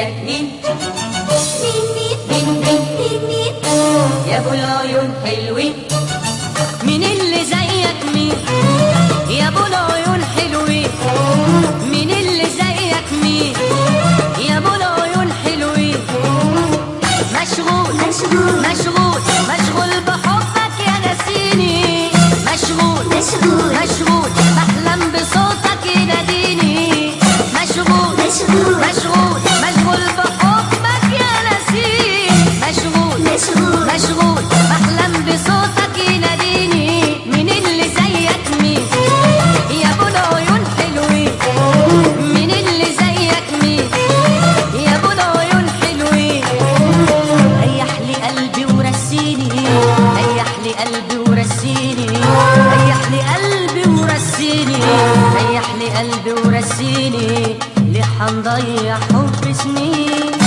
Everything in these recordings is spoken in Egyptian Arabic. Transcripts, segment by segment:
زيك مين مين مين مين مين مين يا ابو العيون حلوين مين اللي زيك مين يا ابو العيون حلوين مين اللي زيك مين يا ابو العيون حلوين مشغول مشغول مشغول مشغول بحبك يا نسيني مشغول مشغول مشغول بحلم بصوتك يناديني مشغول مشغول مشغول مشغول بحبك يا نسيني مشغول مشغول مشغول بحلم بصوتك يناديني مين اللي زيك مين يا ابو العيون حلوين مين اللي زيك مين يا ابو العيون حلوين ريح لي قلبي ورسيني ريح لي قلبي ورسيني ريح لي قلبي ورسيني ريح لي قلبي ورسيني ليه حنضيع حب سنين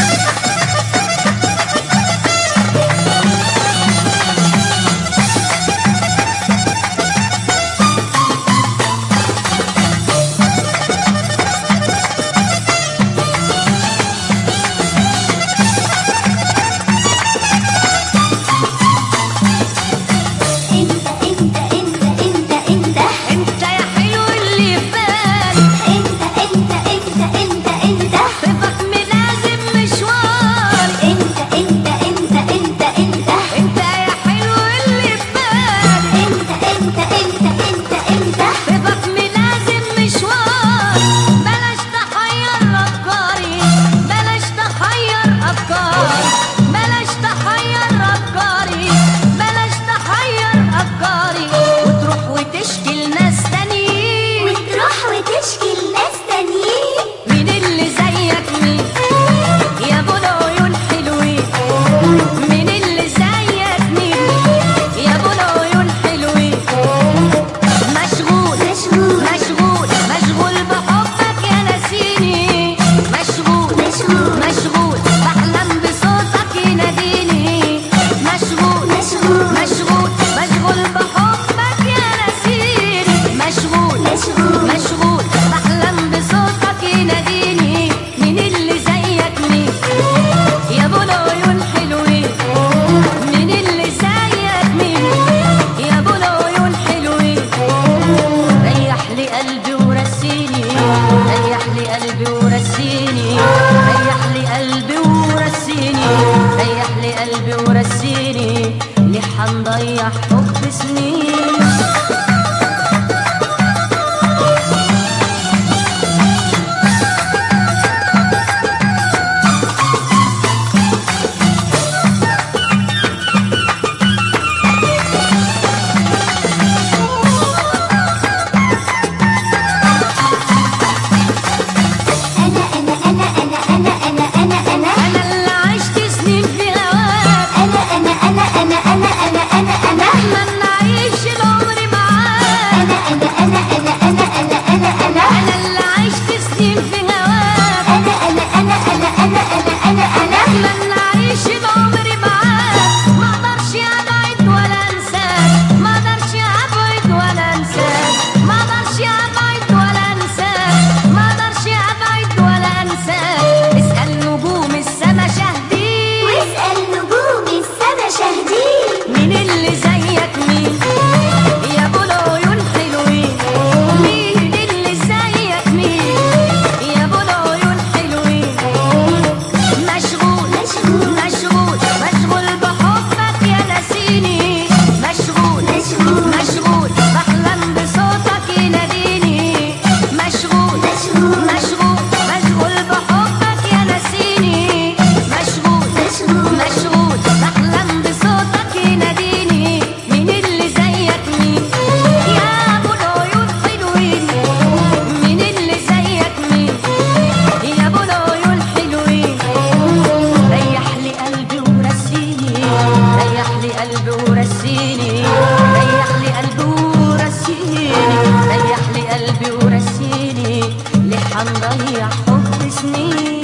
انت انت انت انت انت انت يا حلو اللي في بالي انت انت انت انت انت صفك ملازم مشوار انت انت انت انت انت انت يا حلو اللي في بالي انت انت انت انت انت صفك ملازم مشوار بلاش تحير افكاري بلاش تحير افكاري بلاش تحير افكاري بلاش تحير افكاري وتروح وتشكي لناس تانيين وتروح وتشكي لناس تانيين مين اللي زيك مين يا ابو العيون حلوين مين اللي زيك مين يا ابو العيون حلوين مشغول مشغول مشغول مشغول بحبك يا نسيني مشغول مشغول مشغول بحلم بصوتك يناديني مشغول مشغول مشغول مشغول بحبك يا نسيني مشغول مشغول مشغول بحلم بصوتك يناديني مين اللي زيك مين يا ابو العيون حلوين مين اللي زيك مين يا ابو العيون حلوين ريح لي قلبي ورسيني ريح لي قلبي ورسيني ريح لي قلبي ورسيني ريح لي قلبي ورسيني ليه حنضيع حب سنين انا انا انا انا انا انا انا انا انا اللي عشت سنين في هواك انا انا انا انا انا انا انا انا اتمنى اعيش العمر معاك انا انا انا انا انا انا انا انا انا اللي عشت سنين في هواك انا انا انا انا انا انا انا انا اتمنى اعيش العمر معاك ما اقدرش ابعد ولا انساك ما اقدرش ابعد ولا انساك ما اقدرش ابعد ولا انساك ما اقدرش ابعد ولا انساك اسال نجوم السما شاهدين واسأل نجوم السما شاهدين مين اللي زيك مين يا ابو العيون حلوين مين اللي زيك مين يا ابو العيون حلوين مشغول مشغول مشغول مشغول بحبك يا نسيني مشغول مشغول مشغول بحلم بصوتك يناديني مشغول مشغول مشغول مشغول بحبك يا نسيني مشغول مشغول مشغول بحلم بصوتك يناديني مين اللي زيك مين يا ابو العيون حلوين مين اللي زيك مين يا ابو العيون حلوين ريح لي قلبي ورسيني ريح لي قلبي ورسيني ريح لي قلبي ورسيني ريح لي قلبي ورسيني ليه حنضيع حب سنين